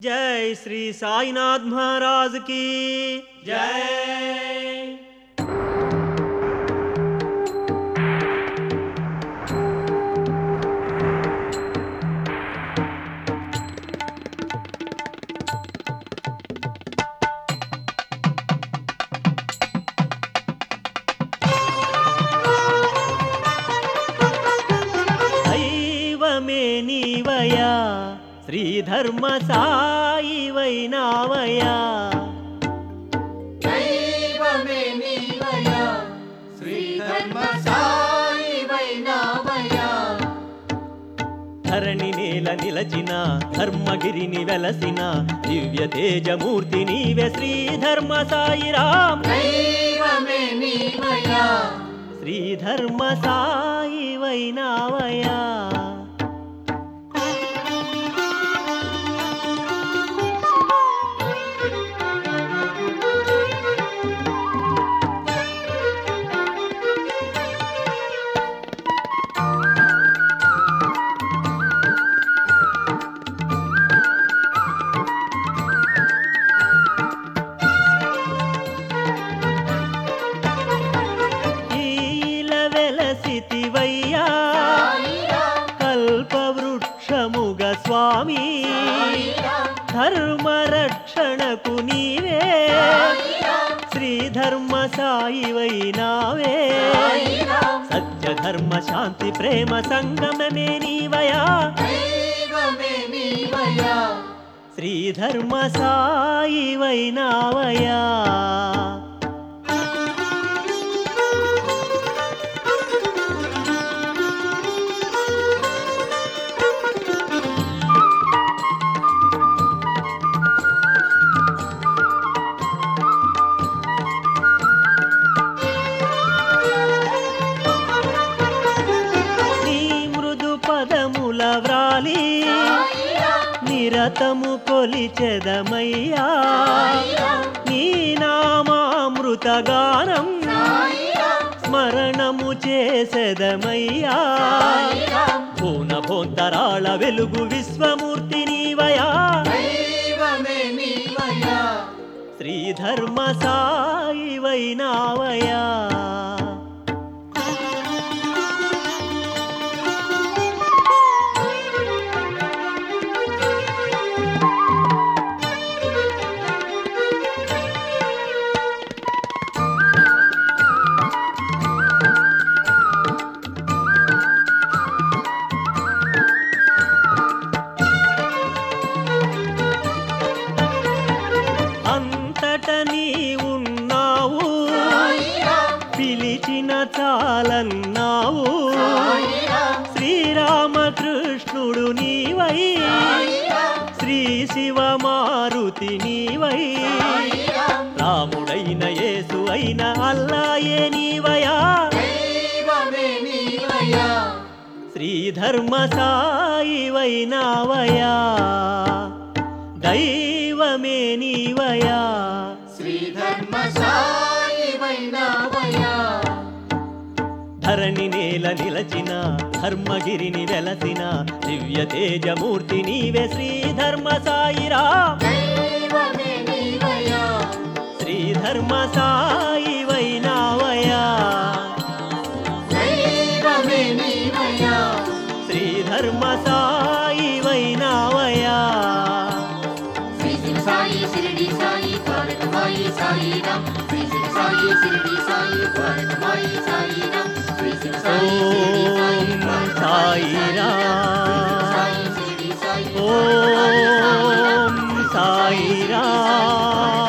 जय श्री साईनाथ महाराज की जय దైవమే నీవయా శ్రీధర్మ సాయి వైనావయా దైవమే నీవయా శ్రీధర్మ సాయి వైనావయా ధరణి నేల నిలచిన ధర్మగిరిని వెలసిన దివ్య తేజమూర్తి నీవే శ్రీధర్మ సాయిరాం దైవమే నీవయా శ్రీధర్మ సాయి వైనావయా ఈల వెలసితివయ్యా కల్పవృక్షముగ స్వామి ధర్మరక్షణకు నీవే శ్రీధర్మ సాయి వైనావే సత్య ధర్మ శాంతి ప్రేమ సంగమమే నీవయా దైవమే నీవయా శ్రీధర్మ సాయి వైనావయా నీ మృదు పదముల వ్రాలి నిరతము కొలిచెదమయ్యా నీ నామామృత గానం స్మరణము చేసెదమయ్యా పూన భోంతరాళ వెలుగు విశ్వమూర్తి నీవయా దైవమే నీవయా శ్రీధర్మ సాయి వైనావయా అంతట నీ ఉన్నావు పిలిచిన చాలన్నావు శ్రీరామకృష్ణుడు నీవై శ్రీ శివ మారుతి నీవై రాముడైన యేసు అయిన అల్లాయే నీవయా దైవమే నీవయా శ్రీధర్మ సాయి వైనావయా దైవమే నీవయా శ్రీధర్మ సాయి వైనావయా ధరణి నేల నిలచిన ధర్మగిరిని వెలసిన దివ్య తేజమూర్తి నీవే శ్రీధర్మ సాయిరా దైవమే నీవయా శ్రీధర్మ సాయి వైనావయా దైవమే నీవయా శ్రీధర్మ సాయి వైనావయా శ్రీ శివ సాయి షిరిడి సాయి ద్వారకమాయి సాయి రామ్ శ్రీ శివ సాయి షిరిడి సాయి ద్వారకమాయి సాయి రామ్ శ్రీ శివ సాయి షిరిడి సాయి ఓం సాయిరా సాయి షిరిడి సాయి ఓం సాయిరా